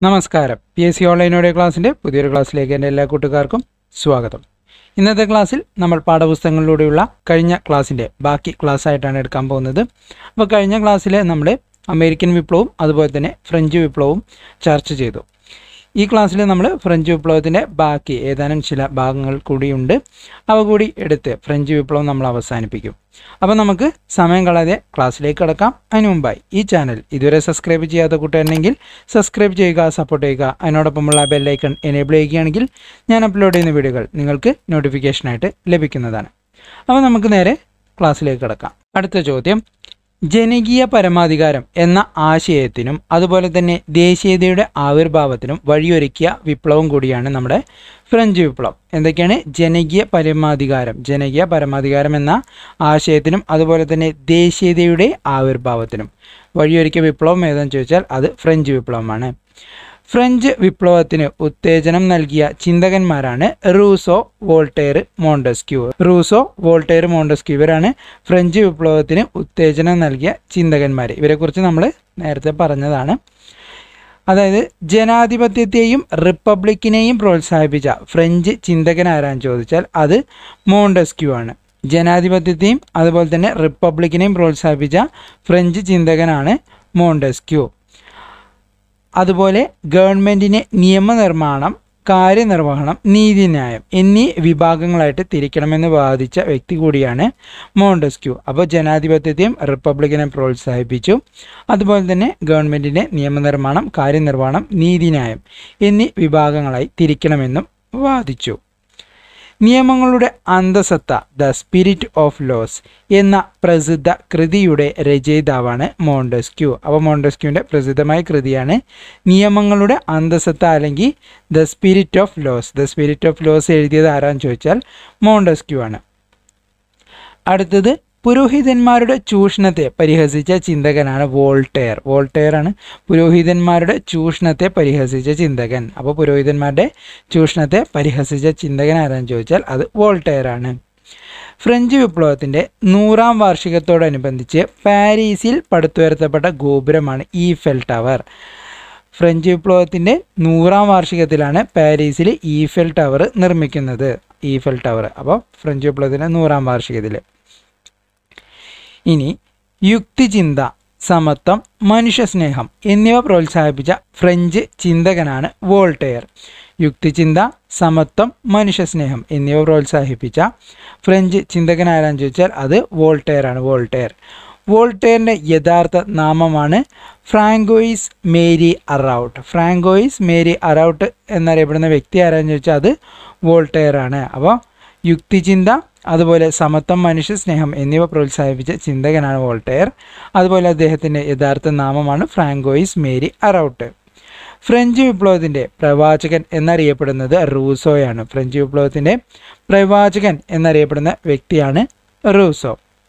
നമസ്കാരം P S C online audio ക്ലാസ്സിൻ്റെ പുതിയൊരു ക്ലാസ്സിലേക്ക് എൻ്റെ എല്ലാ കൂട്ടുകാർക്കും സ്വാഗതം ഇന്നത്തെ ക്ലാസ്സിൽ നമ്മൾ പാഠപുസ്തകങ്ങളിലൂടെയുള്ള കഴിഞ്ഞ ക്ലാസ്സിൻ്റെ ബാക്കി ക്ലാസ് ആയിട്ടാണ് എടുക്കാൻ പോകുന്നത് അപ്പോൾ കഴിഞ്ഞ ക്ലാസ്സിൽ നമ്മൾ അമേരിക്കൻ വിപ്ലവവും അതുപോലെ തന്നെ ഫ്രഞ്ച് വിപ്ലവവും ചർച്ച ചെയ്തു ഈ ക്ലാസ്സിൽ നമ്മൾ ഫ്രഞ്ച് വിപ്ലവത്തിൻ്റെ ബാക്കി ഏതാനും ചില ഭാഗങ്ങൾ കൂടിയുണ്ട് അവ കൂടി എടുത്ത് ഫ്രഞ്ച് വിപ്ലവം നമ്മൾ അവസാനിപ്പിക്കും അപ്പോൾ നമുക്ക് സമയം കളയാതെ ക്ലാസ്സിലേക്ക് കിടക്കാം അതിനു മുമ്പായി ഈ ചാനൽ ഇതുവരെ സബ്സ്ക്രൈബ് ചെയ്യാത്ത കൂട്ടുകാരുണ്ടെങ്കിൽ സബ്സ്ക്രൈബ് ചെയ്യുക സപ്പോർട്ട് ചെയ്യുക അതിനോടൊപ്പമുള്ള ബെല്ലൈക്കൺ എനേബിൾ ചെയ്യുകയാണെങ്കിൽ ഞാൻ അപ്ലോഡ് ചെയ്യുന്ന വീഡിയോകൾ നിങ്ങൾക്ക് നോട്ടിഫിക്കേഷനായിട്ട് ലഭിക്കുന്നതാണ് അപ്പോൾ നമുക്ക് നേരെ ക്ലാസ്സിലേക്ക് കിടക്കാം അടുത്ത ചോദ്യം ജനകീയ പരമാധികാരം എന്ന ആശയത്തിനും അതുപോലെ തന്നെ ദേശീയതയുടെ ആവിർഭാവത്തിനും വഴിയൊരുക്കിയ വിപ്ലവം കൂടിയാണ് നമ്മുടെ ഫ്രഞ്ച് വിപ്ലവം എന്തൊക്കെയാണ് ജനകീയ പരമാധികാരം ജനകീയ പരമാധികാരം എന്ന ആശയത്തിനും അതുപോലെ തന്നെ ദേശീയതയുടെ ആവിർഭാവത്തിനും വഴിയൊരുക്കിയ വിപ്ലവം ഏതെന്ന് ചോദിച്ചാൽ അത് ഫ്രഞ്ച് വിപ്ലവമാണ് ഫ്രഞ്ച് വിപ്ലവത്തിന് ഉത്തേജനം നൽകിയ ചിന്തകന്മാരാണ് Rousseau Voltaire Montesquieu Rousseau Voltaire Montesquieu ഇവരാണ് ഫ്രഞ്ച് വിപ്ലവത്തിന് ഉത്തേജനം നൽകിയ ചിന്തകന്മാർ ഇവരെക്കുറിച്ച് നമ്മൾ നേരത്തെ പറഞ്ഞതാണ് അതായത് ജനാധിപത്യത്തെയും റിപ്പബ്ലിക്കിനെയും പ്രോത്സാഹിപ്പിച്ച ഫ്രഞ്ച് ചിന്തകൻ ആരാന്ന് ചോദിച്ചാൽ അത് മോണ്ടസ്ക്യൂ ആണ് ജനാധിപത്യത്തെയും അതുപോലെ തന്നെ റിപ്പബ്ലിക്കിനെയും പ്രോത്സാഹിപ്പിച്ച ഫ്രഞ്ച് ചിന്തകനാണ് മോണ്ടസ്ക്യൂ അതുപോലെ ഗവൺമെൻറ്റിനെ നിയമനിർമ്മാണം കാര്യനിർവഹണം നീതിന്യായം എന്നീ വിഭാഗങ്ങളായിട്ട് തിരിക്കണമെന്ന് വാദിച്ച വ്യക്തി കൂടിയാണ് മോണ്ടസ്ക്യൂ അപ്പോൾ ജനാധിപത്യത്തെയും റിപ്പബ്ലിക്കിനെ പ്രോത്സാഹിപ്പിച്ചു അതുപോലെ തന്നെ ഗവൺമെൻറ്റിനെ നിയമനിർമ്മാണം കാര്യനിർവഹണം നീതിന്യായം എന്നീ വിഭാഗങ്ങളായി തിരിക്കണമെന്നും വാദിച്ചു നിയമങ്ങളുടെ അന്തസത്ത ദ സ്പിരിറ്റ് ഓഫ് ലോസ് എന്ന പ്രസിദ്ധ കൃതിയുടെ രചയിതാവാണ് മോണ്ടസ്ക്യൂ അപ്പോൾ മോണ്ടസ്ക്യൂവിൻ്റെ പ്രസിദ്ധമായ കൃതിയാണ് നിയമങ്ങളുടെ അന്തസത്ത അല്ലെങ്കിൽ the spirit of laws the spirit of laws എഴുതിയത് ആരാന്ന് ചോദിച്ചാൽ മോണ്ടസ്ക്യൂ ആണ് അടുത്തത് പുരോഹിതന്മാരുടെ ചൂഷണത്തെ പരിഹസിച്ച ചിന്തകനാണ് വോൾട്ടെയർ വോൾട്ടെയർ ആണ് പുരോഹിതന്മാരുടെ ചൂഷണത്തെ പരിഹസിച്ച ചിന്തകൻ അപ്പോൾ പുരോഹിതന്മാരുടെ ചൂഷണത്തെ പരിഹസിച്ച ചിന്തകൻ ആരാന്ന് ചോദിച്ചാൽ അത് വോൾട്ടെയർ ആണ് ഫ്രഞ്ച് വിപ്ലവത്തിൻ്റെ നൂറാം വാർഷികത്തോടനുബന്ധിച്ച് പാരീസിൽ പടുത്തുയർത്തപ്പെട്ട ഗോപുരമാണ് ഈഫെൽ ടവർ ഫ്രഞ്ച് വിപ്ലവത്തിൻ്റെ നൂറാം വാർഷികത്തിലാണ് പാരീസിൽ ഈഫെൽ ടവർ നിർമ്മിക്കുന്നത് ഈഫെൽ ടവർ അപ്പോൾ ഫ്രഞ്ച് വിപ്ലവത്തിൻ്റെ നൂറാം വാർഷികത്തിൽ ഇനി യുക്തിചിന്ത സമത്വം മനുഷ്യസ്നേഹം എന്നിവ പ്രോത്സാഹിപ്പിച്ച ഫ്രഞ്ച് ചിന്തകനാണ് വോൾട്ടെയർ യുക്തിചിന്ത സമത്വം മനുഷ്യസ്നേഹം എന്നിവ പ്രോത്സാഹിപ്പിച്ച ഫ്രഞ്ച് ചിന്തകൻ ആരാന്ന് ചോദിച്ചാൽ അത് വോൾട്ടെയർ ആണ് വോൾട്ടെയർ വോൾട്ടെയറിൻ്റെ യഥാർത്ഥ നാമമാണ് Francois Marie Arouet Francois Marie Arouet എന്നറിയപ്പെടുന്ന വ്യക്തി ആരാന്ന് ചോദിച്ചാൽ അത് വോൾട്ടെയർ ആണ് അപ്പോൾ യുക്തിചിന്ത അതുപോലെ സമത്വം മനുഷ്യ സ്നേഹം എന്നിവ പ്രോത്സാഹിപ്പിച്ച ചിന്തകനാണ് വോൾട്ടെയർ അതുപോലെ അദ്ദേഹത്തിൻ്റെ യഥാർത്ഥ നാമമാണ് ഫ്രാങ്കോയിസ് മേരി അറൌട്ട് ഫ്രഞ്ച് വിപ്ലവത്തിൻ്റെ പ്രവാചകൻ എന്നറിയപ്പെടുന്നത് റൂസോയാണ് ഫ്രഞ്ച് വിപ്ലവത്തിൻ്റെ പ്രവാചകൻ എന്നറിയപ്പെടുന്ന വ്യക്തിയാണ് റൂസോ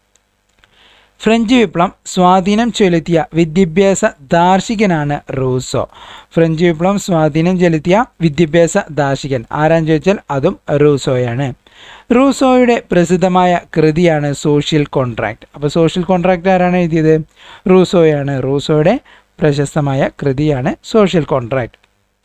ഫ്രഞ്ച് വിപ്ലവം സ്വാധീനം ചെലുത്തിയ വിദ്യാഭ്യാസ ദാർശികനാണ് റൂസോ ഫ്രഞ്ച് വിപ്ലവം സ്വാധീനം ചെലുത്തിയ വിദ്യാഭ്യാസ ദാർശികൻ ആരാന്ന് ചോദിച്ചാൽ അതും റൂസോയാണ് റൂസോയുടെ പ്രസിദ്ധമായ കൃതിയാണ് സോഷ്യൽ കോൺട്രാക്ട് അപ്പോൾ സോഷ്യൽ കോൺട്രാക്ട് ആരാണ് എഴുതിയത് റൂസോയാണ് റൂസോയുടെ പ്രശസ്തമായ കൃതിയാണ് സോഷ്യൽ കോൺട്രാക്ട്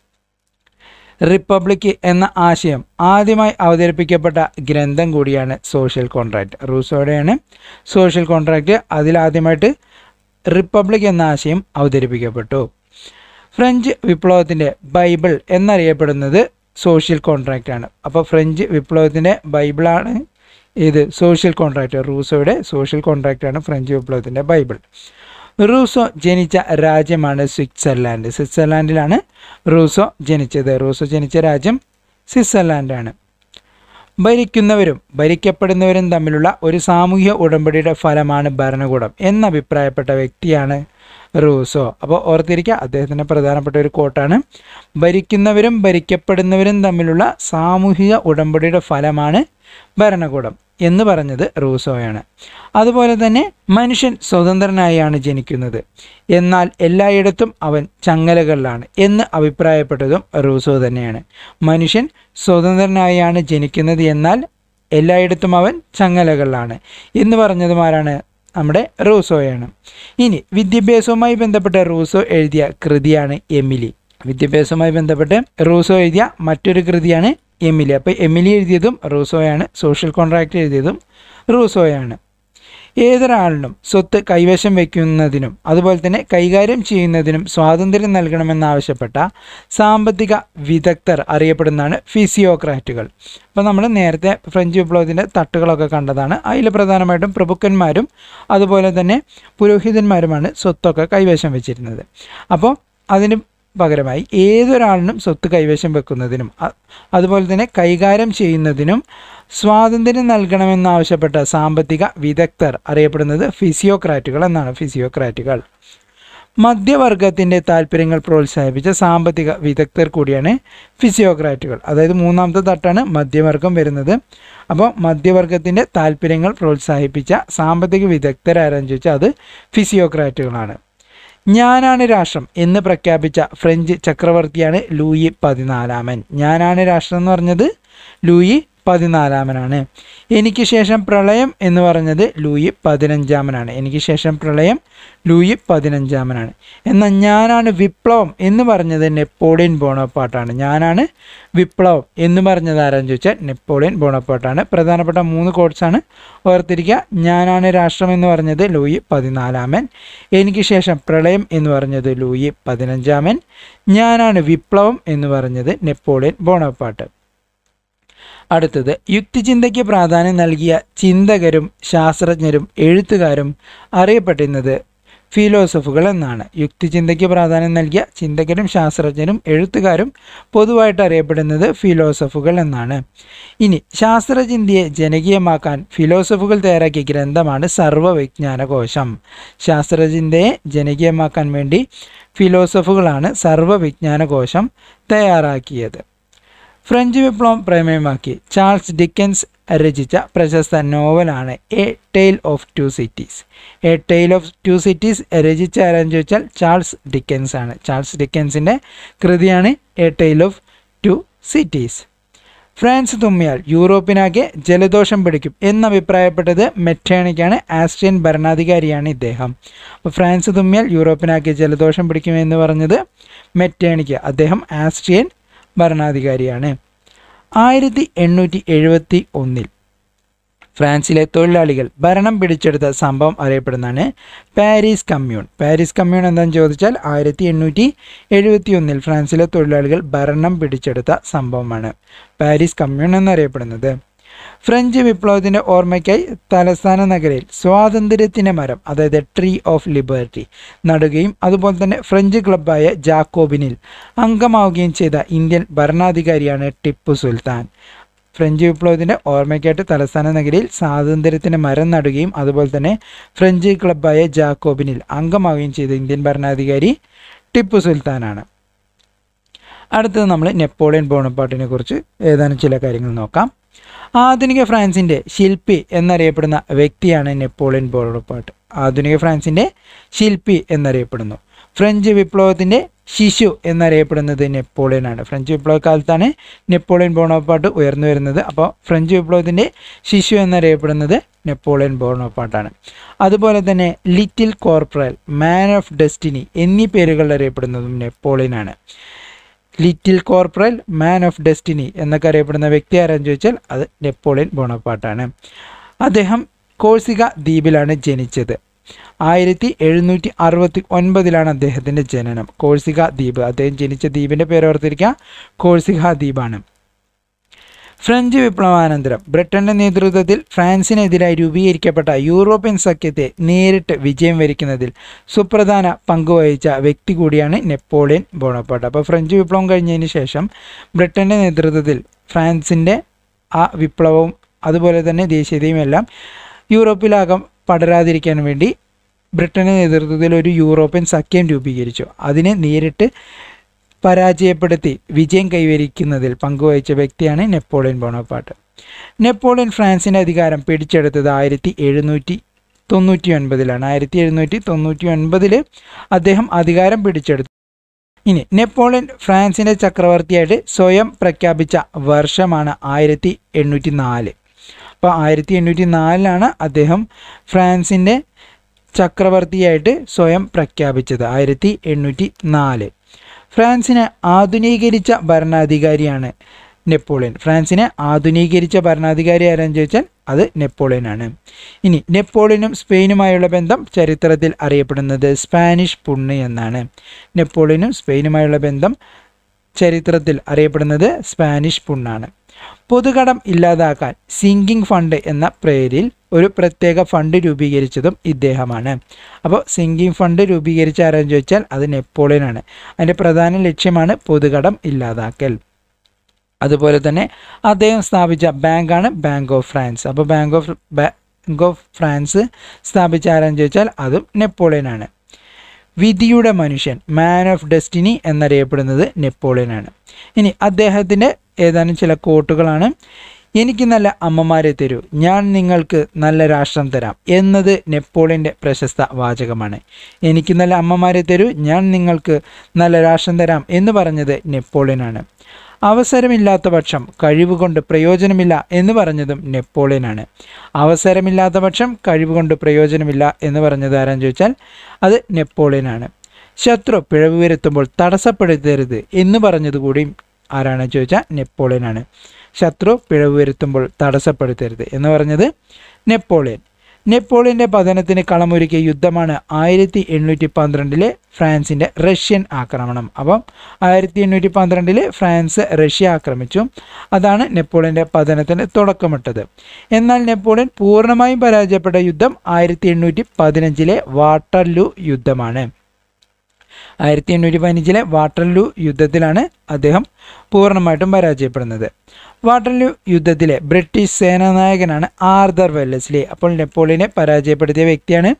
റിപ്പബ്ലിക് എന്ന ആശയം ആദ്യമായി അവതരിപ്പിക്കപ്പെട്ട ഗ്രന്ഥം കൂടിയാണ് സോഷ്യൽ കോൺട്രാക്ട് റൂസോയുടെയാണ് സോഷ്യൽ കോൺട്രാക്ട് അതിലാദ്യമായിട്ട് റിപ്പബ്ലിക് എന്ന ആശയം അവതരിപ്പിക്കപ്പെട്ടു ഫ്രഞ്ച് വിപ്ലവത്തിൻ്റെ ബൈബിൾ എന്നറിയപ്പെടുന്നത് സോഷ്യൽ കോൺട്രാക്റ്റ് ആണ് അപ്പോൾ ഫ്രഞ്ച് വിപ്ലവത്തിൻ്റെ ബൈബിളാണ് ഇത് സോഷ്യൽ കോൺട്രാക്റ്റ് റൂസോയുടെ സോഷ്യൽ കോൺട്രാക്റ്റ് ആണ് ഫ്രഞ്ച് വിപ്ലവത്തിൻ്റെ ബൈബിൾ റൂസോ ജനിച്ച രാജ്യമാണ് സ്വിറ്റ്സർലാൻഡ് സ്വിറ്റ്സർലാൻഡിലാണ് റൂസോ ജനിച്ചത് റൂസോ ജനിച്ച രാജ്യം സ്വിറ്റ്സർലാൻഡാണ് ഭരിക്കുന്നവരും ഭരിക്കപ്പെടുന്നവരും തമ്മിലുള്ള ഒരു സാമൂഹ്യ ഉടമ്പടിയുടെ ഫലമാണ് ഭരണകൂടം എന്നഭിപ്രായപ്പെട്ട വ്യക്തിയാണ് റൂസോ അപ്പോൾ ഓർത്തിരിക്കുക അദ്ദേഹത്തിൻ്റെ പ്രധാനപ്പെട്ട ഒരു കോട്ടാണ് ഭരിക്കുന്നവരും ഭരിക്കപ്പെടുന്നവരും തമ്മിലുള്ള സാമൂഹിക ഉടമ്പടിയുടെ ഫലമാണ് ഭരണകൂടം എന്ന് പറഞ്ഞത് റൂസോയാണ് അതുപോലെ തന്നെ മനുഷ്യൻ സ്വതന്ത്രനായാണ് ജനിക്കുന്നത് എന്നാൽ എല്ലായിടത്തും അവൻ ചങ്ങലകളിലാണ് എന്ന് അഭിപ്രായപ്പെട്ടതും റൂസോ തന്നെയാണ് മനുഷ്യൻ സ്വതന്ത്രനായാണ് ജനിക്കുന്നത് എന്നാൽ എല്ലായിടത്തും അവൻ ചങ്ങലകളിലാണ് എന്ന് പറഞ്ഞതും ആരാണ് നമ്മുടെ റൂസോയാണ് ഇനി വിദ്യാഭ്യാസവുമായി ബന്ധപ്പെട്ട റൂസോ എഴുതിയ കൃതിയാണ് എമിലി വിദ്യാഭ്യാസവുമായി ബന്ധപ്പെട്ട് റൂസോ എഴുതിയ മറ്റൊരു കൃതിയാണ് എമിലി അപ്പോൾ എമിലി എഴുതിയതും റൂസോയാണ് സോഷ്യൽ കോൺട്രാക്റ്റ് എഴുതിയതും റൂസോയാണ് ഏതൊരാളിനും സ്വത്ത് കൈവശം വയ്ക്കുന്നതിനും അതുപോലെ തന്നെ കൈകാര്യം ചെയ്യുന്നതിനും സ്വാതന്ത്ര്യം നൽകണമെന്നാവശ്യപ്പെട്ട സാമ്പത്തിക വിദഗ്ധർ അറിയപ്പെടുന്നതാണ് ഫിസിയോക്രാറ്റുകൾ അപ്പോൾ നമ്മൾ നേരത്തെ ഫ്രഞ്ച് വിപ്ലവത്തിൻ്റെ തട്ടുകളൊക്കെ കണ്ടതാണ് അതിൽ പ്രധാനമായിട്ടും പ്രഭുക്കന്മാരും അതുപോലെ തന്നെ പുരോഹിതന്മാരുമാണ് സ്വത്തൊക്കെ കൈവശം വെച്ചിരുന്നത് അപ്പോൾ അതിന് പകരമായി ഏതൊരാളിനും സ്വത്ത് കൈവശം വെക്കുന്നതിനും അ- അതുപോലെ തന്നെ കൈകാര്യം ചെയ്യുന്നതിനും സ്വാതന്ത്ര്യം നൽകണമെന്നാവശ്യപ്പെട്ട സാമ്പത്തിക വിദഗ്ധർ അറിയപ്പെടുന്നത് ഫിസിയോക്രാറ്റുകൾ എന്നാണ് ഫിസിയോക്രാറ്റുകൾ മധ്യവർഗത്തിൻ്റെ താല്പര്യങ്ങൾ പ്രോത്സാഹിപ്പിച്ച സാമ്പത്തിക വിദഗ്ധർ കൂടിയാണ് ഫിസിയോക്രാറ്റുകൾ അതായത് മൂന്നാമത്തെ തട്ടാണ് മധ്യവർഗം വരുന്നത് അപ്പോൾ മധ്യവർഗത്തിൻ്റെ താല്പര്യങ്ങൾ പ്രോത്സാഹിപ്പിച്ച സാമ്പത്തിക വിദഗ്ധരാരെന്ന് ചോദിച്ചാൽ അത് ഫിസിയോക്രാറ്റുകളാണ് ഞാനാണ് രാഷ്ട്രം എന്ന് പ്രഖ്യാപിച്ച ഫ്രഞ്ച് ചക്രവർത്തിയാണ് ലൂയി പതിനാലാമൻ ഞാനാണ് രാഷ്ട്രം എന്ന് പറഞ്ഞത് ലൂയി പതിനാലാമനാണ് എനിക്ക് ശേഷം പ്രളയം എന്ന് പറഞ്ഞത് ലൂയി പതിനഞ്ചാമനാണ് എനിക്ക് ശേഷം പ്രളയം ലൂയി പതിനഞ്ചാമനാണ് എന്നാൽ ഞാനാണ് വിപ്ലവം എന്ന് പറഞ്ഞത് നെപ്പോളിയൻ ബോണപ്പാട്ടാണ് ഞാനാണ് വിപ്ലവം എന്ന് പറഞ്ഞത് ആരാന്ന് ചോദിച്ചാൽ നെപ്പോളിയൻ ബോണപ്പാട്ടാണ് പ്രധാനപ്പെട്ട മൂന്ന് കോഡ്സാണ് ഓർത്തിരിക്കുക ഞാനാണ് രാഷ്ട്രം എന്ന് പറഞ്ഞത് ലൂയി പതിനാലാമൻ എനിക്ക് ശേഷം പ്രളയം എന്ന് പറഞ്ഞത് ലൂയി പതിനഞ്ചാമൻ ഞാനാണ് വിപ്ലവം എന്ന് പറഞ്ഞത് നെപ്പോളിയൻ ബോണപ്പാട്ട് അടുത്തത് യുക്തിചിന്തയ്ക്ക് പ്രാധാന്യം നൽകിയ ചിന്തകരും ശാസ്ത്രജ്ഞരും എഴുത്തുകാരും അറിയപ്പെട്ടിരുന്നത് ഫിലോസഫുകൾ എന്നാണ് യുക്തിചിന്തയ്ക്ക് പ്രാധാന്യം നൽകിയ ചിന്തകരും ശാസ്ത്രജ്ഞരും എഴുത്തുകാരും പൊതുവായിട്ട് അറിയപ്പെടുന്നത് ഫിലോസഫുകൾ എന്നാണ് ഇനി ശാസ്ത്രചിന്തയെ ജനകീയമാക്കാൻ ഫിലോസഫുകൾ തയ്യാറാക്കിയ ഗ്രന്ഥമാണ് സർവ്വവിജ്ഞാനകോശം ശാസ്ത്രചിന്തയെ ജനകീയമാക്കാൻ വേണ്ടി ഫിലോസഫുകളാണ് സർവ്വവിജ്ഞാനകോശം തയ്യാറാക്കിയത് ഫ്രഞ്ച് വിപ്ലവം പ്രമേയമാക്കി ചാൾസ് ഡിക്കൻസ് രചിച്ച പ്രശസ്ത നോവലാണ് a tale of two cities a tale of two cities രചിച്ച ആരാന്ന് ചോദിച്ചാൽ ചാൾസ് ഡിക്കൻസ് ആണ് ചാൾസ് ഡിക്കൻസിൻ്റെ കൃതിയാണ് a tale of two cities France തുമ്മിയാൽ യൂറോപ്പിനാകെ ജലദോഷം പിടിക്കും എന്നഭിപ്രായപ്പെട്ടത് മെറ്റേണിക്കാണ് ആസ്ട്രിയൻ ഭരണാധികാരിയാണ് ഇദ്ദേഹം അപ്പോൾ ഫ്രാൻസ് തുമ്മിയാൽ യൂറോപ്പിനാകെ ജലദോഷം പിടിക്കും എന്ന് പറഞ്ഞത് മെറ്റേണിക്ക് അദ്ദേഹം ആസ്ട്രിയൻ ഭരണാധികാരിയാണ് ആയിരത്തി എണ്ണൂറ്റി എഴുപത്തി ഒന്നിൽ ഫ്രാൻസിലെ തൊഴിലാളികൾ ഭരണം പിടിച്ചെടുത്ത സംഭവം അറിയപ്പെടുന്നതാണ് പാരീസ് കമ്മ്യൂൺ പാരീസ് കമ്മ്യൂൺ എന്താണെന്ന് ചോദിച്ചാൽ ആയിരത്തി എണ്ണൂറ്റി എഴുപത്തി ഒന്നിൽ ഫ്രാൻസിലെ തൊഴിലാളികൾ ഭരണം പിടിച്ചെടുത്ത സംഭവമാണ് പാരീസ് കമ്മ്യൂൺ എന്നറിയപ്പെടുന്നത് ഫ്രഞ്ച് വിപ്ലവത്തിൻ്റെ ഓർമ്മയ്ക്കായി തലസ്ഥാന നഗരയിൽ സ്വാതന്ത്ര്യത്തിൻ്റെ മരം അതായത് ട്രീ ഓഫ് ലിബർട്ടി നടുകയും അതുപോലെ തന്നെ ഫ്രഞ്ച് ക്ലബ്ബായ ജാക്കോബിനിൽ അംഗമാവുകയും ചെയ്ത ഇന്ത്യൻ ഭരണാധികാരിയാണ് ടിപ്പു സുൽത്താൻ ഫ്രഞ്ച് വിപ്ലവത്തിൻ്റെ ഓർമ്മയ്ക്കായിട്ട് തലസ്ഥാന നഗരിയിൽ സ്വാതന്ത്ര്യത്തിന് മരം നടുകയും അതുപോലെ തന്നെ ഫ്രഞ്ച് ക്ലബ്ബായ ജാക്കോബിനിൽ അംഗമാവുകയും ചെയ്ത ഇന്ത്യൻ ഭരണാധികാരി ടിപ്പു സുൽത്താനാണ് അടുത്തത് നമ്മൾ നെപ്പോളിയൻ ബോണപ്പാട്ടിനെ കുറിച്ച് ഏതാനും ചില കാര്യങ്ങൾ നോക്കാം ആധുനിക ഫ്രാൻസിൻ്റെ ശില്പി എന്നറിയപ്പെടുന്ന വ്യക്തിയാണ് നെപ്പോളിയൻ ബോണപ്പാട്ട് ആധുനിക ഫ്രാൻസിൻ്റെ ശില്പി എന്നറിയപ്പെടുന്നു ഫ്രഞ്ച് വിപ്ലവത്തിൻ്റെ ശിശു എന്നറിയപ്പെടുന്നത് നെപ്പോളിയനാണ് ഫ്രഞ്ച് വിപ്ലവകാലത്താണ് നെപ്പോളിയൻ ബോണോപ്പാട്ട് ഉയർന്നു വരുന്നത് അപ്പോൾ ഫ്രഞ്ച് വിപ്ലവത്തിൻ്റെ ശിശു എന്നറിയപ്പെടുന്നത് നെപ്പോളിയൻ ബോണോപ്പാട്ടാണ് അതുപോലെ തന്നെ little corporal man of destiny എന്നീ പേരുകൾ അറിയപ്പെടുന്നതും നെപ്പോളിയനാണ് little corporal man of destiny എന്നൊക്കെ അറിയപ്പെടുന്ന വ്യക്തി ആരാന്ന് ചോദിച്ചാൽ അത് നെപ്പോളിയൻ ബോണപ്പാട്ടാണ് അദ്ദേഹം കോഴ്സിക ദ്വീപിലാണ് ജനിച്ചത് ആയിരത്തി എഴുന്നൂറ്റി അറുപത്തി ഒൻപതിലാണ് അദ്ദേഹത്തിൻ്റെ ജനനം കോഴ്സിക ദ്വീപ് അദ്ദേഹം ജനിച്ച ദ്വീപിൻ്റെ പേര് ഓർത്തിരിക്കുക കോഴ്സിക ദ്വീപാണ് ഫ്രഞ്ച് വിപ്ലവാനന്തരം ബ്രിട്ടന്റെ നേതൃത്വത്തിൽ ഫ്രാൻസിനെതിരായി രൂപീകരിക്കപ്പെട്ട യൂറോപ്യൻ സഖ്യത്തെ നേരിട്ട് വിജയം വരിക്കുന്നതിൽ സുപ്രധാന പങ്കുവഹിച്ച വ്യക്തി കൂടിയാണ് നെപ്പോളിയൻ ബോണപ്പാട്ട് അപ്പോൾ ഫ്രഞ്ച് വിപ്ലവം കഴിഞ്ഞതിന് ശേഷം ബ്രിട്ടന്റെ നേതൃത്വത്തിൽ ഫ്രാൻസിൻ്റെ ആ വിപ്ലവവും അതുപോലെ തന്നെ ദേശീയതയും എല്ലാം യൂറോപ്പിലാകം പടരാതിരിക്കാൻ വേണ്ടി ബ്രിട്ടന്റെ നേതൃത്വത്തിൽ ഒരു യൂറോപ്യൻ സഖ്യം രൂപീകരിച്ചു അതിനെ നേരിട്ട് പരാജയപ്പെടുത്തി വിജയം കൈവരിക്കുന്നതിൽ പങ്കുവഹിച്ച വ്യക്തിയാണ് നെപ്പോളിയൻ ബോണപ്പാട്ട് നെപ്പോളിയൻ ഫ്രാൻസിൻ്റെ അധികാരം പിടിച്ചെടുത്തത് ആയിരത്തി എഴുന്നൂറ്റി തൊണ്ണൂറ്റി ഒൻപതിലാണ് ആയിരത്തി എഴുന്നൂറ്റി തൊണ്ണൂറ്റി ഒൻപതിൽ അദ്ദേഹം അധികാരം പിടിച്ചെടുത്തു ഇനി നെപ്പോളിയൻ ഫ്രാൻസിൻ്റെ ചക്രവർത്തിയായിട്ട് സ്വയം പ്രഖ്യാപിച്ച വർഷമാണ് ആയിരത്തി എണ്ണൂറ്റി നാല് അപ്പോൾ ആയിരത്തി എണ്ണൂറ്റി നാലിലാണ് അദ്ദേഹം ഫ്രാൻസിൻ്റെ ചക്രവർത്തിയായിട്ട് സ്വയം പ്രഖ്യാപിച്ചത് ആയിരത്തി എണ്ണൂറ്റി നാല് ഫ്രാൻസിനെ ആധുനീകരിച്ച ഭരണാധികാരിയാണ് നെപ്പോളിയൻ ഫ്രാൻസിനെ ആധുനീകരിച്ച ഭരണാധികാരി ആരാന്ന് ചോദിച്ചാൽ അത് നെപ്പോളിയനാണ് ഇനി നെപ്പോളിയനും സ്പെയിനുമായുള്ള ബന്ധം ചരിത്രത്തിൽ അറിയപ്പെടുന്നത് സ്പാനിഷ് പുണ്ണ് എന്നാണ് നെപ്പോളിയനും സ്പെയിനുമായുള്ള ബന്ധം ചരിത്രത്തിൽ അറിയപ്പെടുന്നത് സ്പാനിഷ് പുണ്ണാണ് പൊതുകടം ഇല്ലാതാക്കാൻ സിങ്കിങ് ഫണ്ട് എന്ന പേരിൽ ഒരു പ്രത്യേക ഫണ്ട് രൂപീകരിച്ചതും ഇദ്ദേഹമാണ് അപ്പോൾ സിങ്കിങ് ഫണ്ട് രൂപീകരിച്ച ആരെന്ന് ചോദിച്ചാൽ അത് നെപ്പോളിയനാണ് അതിൻ്റെ പ്രധാന ലക്ഷ്യമാണ് പൊതുകടം ഇല്ലാതാക്കൽ അതുപോലെ തന്നെ അദ്ദേഹം സ്ഥാപിച്ച ബാങ്കാണ് ബാങ്ക് ഓഫ് ഫ്രാൻസ് അപ്പോൾ bank of bank of France സ്ഥാപിച്ച ആരെന്ന് ചോദിച്ചാൽ അതും നെപ്പോളിയനാണ് വിധിയുടെ മനുഷ്യൻ മാൻ ഓഫ് ഡെസ്റ്റിനി എന്നറിയപ്പെടുന്നത് നെപ്പോളിയനാണ് ഇനി അദ്ദേഹത്തിൻ്റെ ഏതാനും ചില കോട്ടുകളാണ് എനിക്ക് നല്ല അമ്മമാരെ തരൂ ഞാൻ നിങ്ങൾക്ക് നല്ല രാഷ്ട്രം തരാം എന്നത് നെപ്പോളിയൻ്റെ പ്രശസ്ത വാചകമാണ് എനിക്ക് നല്ല അമ്മമാരെ തരൂ ഞാൻ നിങ്ങൾക്ക് നല്ല രാഷ്ട്രം തരാം എന്ന് പറഞ്ഞത് നെപ്പോളിയനാണ് അവസരമില്ലാത്ത പക്ഷം കഴിവുകൊണ്ട് പ്രയോജനമില്ല എന്ന് പറഞ്ഞതും നെപ്പോളിയനാണ് അവസരമില്ലാത്ത പക്ഷം കഴിവുകൊണ്ട് പ്രയോജനമില്ല എന്ന് പറഞ്ഞത് ആരാന്ന് ചോദിച്ചാൽ അത് നെപ്പോളിയനാണ് ശത്രു പിഴവ് വരുത്തുമ്പോൾ തടസ്സപ്പെടുത്തരുത് എന്ന് പറഞ്ഞത് കൂടി ആരാണ് ചോദിച്ചാൽ നെപ്പോളിയനാണ് ശത്രു പിഴവ് വരുത്തുമ്പോൾ തടസ്സപ്പെടുത്തരുത് എന്ന് പറഞ്ഞത് നെപ്പോളിയൻ നെപ്പോളിയൻ്റെ പതനത്തിന് കളമൊരുക്കിയ യുദ്ധമാണ് ആയിരത്തി എണ്ണൂറ്റി പന്ത്രണ്ടിലെ ഫ്രാൻസിൻ്റെ റഷ്യൻ ആക്രമണം അപ്പം ആയിരത്തി എണ്ണൂറ്റി പന്ത്രണ്ടിൽ ഫ്രാൻസ് റഷ്യ ആക്രമിച്ചു അതാണ് നെപ്പോളിയൻ്റെ പതനത്തിന് തുടക്കമിട്ടത് എന്നാൽ നെപ്പോളിയൻ പൂർണ്ണമായും പരാജയപ്പെട്ട യുദ്ധം ആയിരത്തി എണ്ണൂറ്റി പതിനഞ്ചിലെ വാട്ടർലു യുദ്ധമാണ് ആയിരത്തി എണ്ണൂറ്റി പതിനഞ്ചിലെ വാട്ടർലു യുദ്ധത്തിലാണ് അദ്ദേഹം പൂർണ്ണമായിട്ടും പരാജയപ്പെടുന്നത് വാട്ടർലു യുദ്ധത്തിലെ ബ്രിട്ടീഷ് സേനാനായകനാണ് ആർദർ വെല്ലസ്ലി അപ്പോൾ നെപ്പോളിയനെ പരാജയപ്പെടുത്തിയ വ്യക്തിയാണ്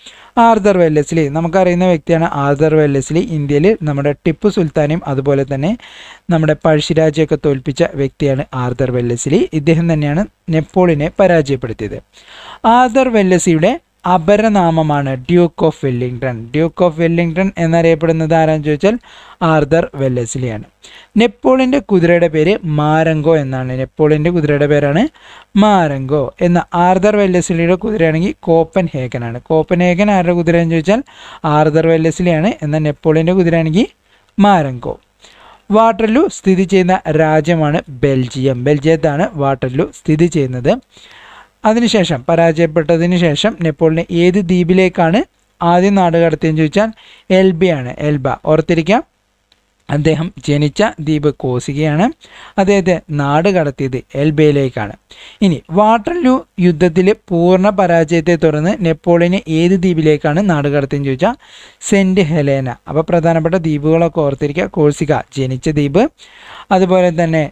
ആർദർ വെല്ലസ്ലി നമുക്കറിയുന്ന വ്യക്തിയാണ് ആർദർ വെല്ലസ്ലി ഇന്ത്യയിൽ നമ്മുടെ ടിപ്പു സുൽത്താനെയും അതുപോലെ തന്നെ നമ്മുടെ പഴശ്ശിരാജയൊക്കെ തോൽപ്പിച്ച വ്യക്തിയാണ് ആർദർ വെല്ലസ്ലി ഇദ്ദേഹം തന്നെയാണ് നെപ്പോളിയനെ പരാജയപ്പെടുത്തിയത് ആർദർ വെല്ലസിയുടെ അപരനാമമാണ് duke of Wellington duke of Wellington എന്നറിയപ്പെടുന്നത് ആരാന്ന് ചോദിച്ചാൽ ആർദർ വെല്ലസ്ലിയാണ് നെപ്പോളിയൻ്റെ കുതിരയുടെ പേര് മാരങ്കോ എന്നാണ് നെപ്പോളിയൻ്റെ കുതിരയുടെ പേരാണ് മാരങ്കോ എന്ന ആർദർ വെല്ലസ്ലിയുടെ കുതിരയാണെങ്കിൽ കോപ്പൻ ഹേഗനാണ് കോപ്പൻ ഹേഗൻ ആരുടെ കുതിരയെന്ന് ചോദിച്ചാൽ ആർദർ വെല്ലസ്ലിയാണ് എന്നാൽ നെപ്പോളിയൻ്റെ കുതിരയാണെങ്കിൽ മാരങ്കോ വാട്ടർലു സ്ഥിതി ചെയ്യുന്ന രാജ്യമാണ് ബെൽജിയം ബെൽജിയത്താണ് വാട്ടർലു സ്ഥിതി ചെയ്യുന്നത് അതിനുശേഷം പരാജയപ്പെട്ടതിന് ശേഷം നെപ്പോളിയൻ ഏത് ദ്വീപിലേക്കാണ് ആദ്യം നാട് കടത്തിയെന്ന് ചോദിച്ചാൽ എൽബയാണ് എൽബ ഓർത്തിരിക്കാം അദ്ദേഹം ജനിച്ച ദ്വീപ് കോസികയാണ് അദ്ദേഹത്തെ നാട് കടത്തിയത് എൽബയിലേക്കാണ് ഇനി വാട്ടർലൂ യുദ്ധത്തിൽ പൂർണ്ണ പരാജയത്തെ തുടർന്ന് നെപ്പോളിയന് ഏത് ദ്വീപിലേക്കാണ് നാട് കടത്തിയെന്ന് ചോദിച്ചാൽ സെൻറ്റ് ഹെലേന അപ്പോൾ പ്രധാനപ്പെട്ട ദ്വീപുകളൊക്കെ ഓർത്തിരിക്കുക കോഴ്സിക ജനിച്ച ദ്വീപ് അതുപോലെ തന്നെ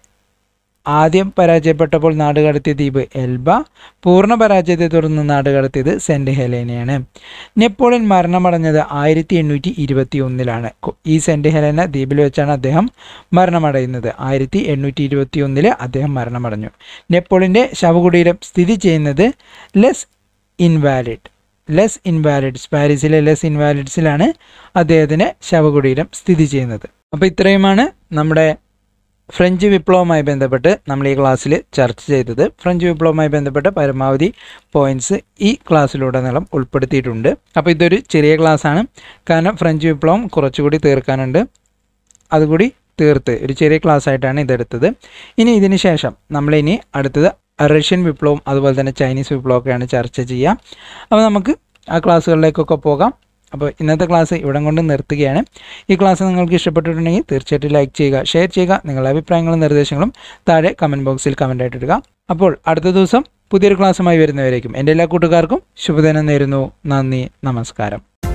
ആദ്യം പരാജയപ്പെട്ടപ്പോൾ നാട് കടത്തിയ ദ്വീപ് എൽബ പൂർണ്ണ പരാജയത്തെ തുടർന്ന് നാട് കടത്തിയത് സെൻറ്റ് ഹെലേനയാണ് നെപ്പോളിയൻ മരണമടഞ്ഞത് ആയിരത്തി എണ്ണൂറ്റി ഇരുപത്തി ഒന്നിലാണ് ഈ സെൻറ്റ് ഹെലേന ദ്വീപിൽ വെച്ചാണ് അദ്ദേഹം മരണമടയുന്നത് ആയിരത്തി എണ്ണൂറ്റി ഇരുപത്തി ഒന്നില് അദ്ദേഹം മരണമടഞ്ഞു നെപ്പോളിയൻ്റെ ശവകുടീരം സ്ഥിതി ചെയ്യുന്നത് ലെസ് ഇൻവാലിഡ് ലെസ് ഇൻവാലിഡ്സ് പാരീസിലെ ലെസ് ഇൻവാലിഡ്സിലാണ് അദ്ദേഹത്തിന് ശവകുടീരം സ്ഥിതി ചെയ്യുന്നത് അപ്പോൾ ഇത്രയുമാണ് നമ്മുടെ ഫ്രഞ്ച് വിപ്ലവവുമായി ബന്ധപ്പെട്ട് നമ്മൾ ഈ ക്ലാസ്സിൽ ചർച്ച ചെയ്തത് ഫ്രഞ്ച് വിപ്ലവവുമായി ബന്ധപ്പെട്ട് പരമാവധി പോയിന്റ്സ് ഈ ക്ലാസ്സിലുടനീളം ഉൾപ്പെടുത്തിയിട്ടുണ്ട് അപ്പോൾ ഇതൊരു ചെറിയ ക്ലാസ്സാണ് കാരണം ഫ്രഞ്ച് വിപ്ലവം കുറച്ചുകൂടി തീർക്കാനുണ്ട് അതുകൂടി തീർത്ത് ഒരു ചെറിയ ക്ലാസ് ആയിട്ടാണ് ഇതെടുത്തത് ഇനി ഇതിന് ശേഷം നമ്മളിനി അടുത്തത് റഷ്യൻ വിപ്ലവം അതുപോലെ തന്നെ ചൈനീസ് വിപ്ലവമൊക്കെയാണ് ചർച്ച ചെയ്യുക അപ്പോൾ നമുക്ക് ആ ക്ലാസ്സുകളിലേക്കൊക്കെ പോകാം അപ്പോൾ ഇന്നത്തെ ക്ലാസ് ഇവിടം കൊണ്ട് നിർത്തുകയാണ് ഈ ക്ലാസ് നിങ്ങൾക്ക് ഇഷ്ടപ്പെട്ടിട്ടുണ്ടെങ്കിൽ തീർച്ചയായിട്ടും ലൈക്ക് ചെയ്യുക ഷെയർ ചെയ്യുക നിങ്ങളുടെ അഭിപ്രായങ്ങളും നിർദ്ദേശങ്ങളും താഴെ കമൻറ്റ് ബോക്സിൽ കമൻ്റ് ആയിട്ട് ഇടുക അപ്പോൾ അടുത്ത ദിവസം പുതിയൊരു ക്ലാസ്സുമായി വരുന്നവരേക്കും എൻ്റെ എല്ലാ കൂട്ടുകാർക്കും ശുഭദിനം നേരുന്നു നന്ദി നമസ്കാരം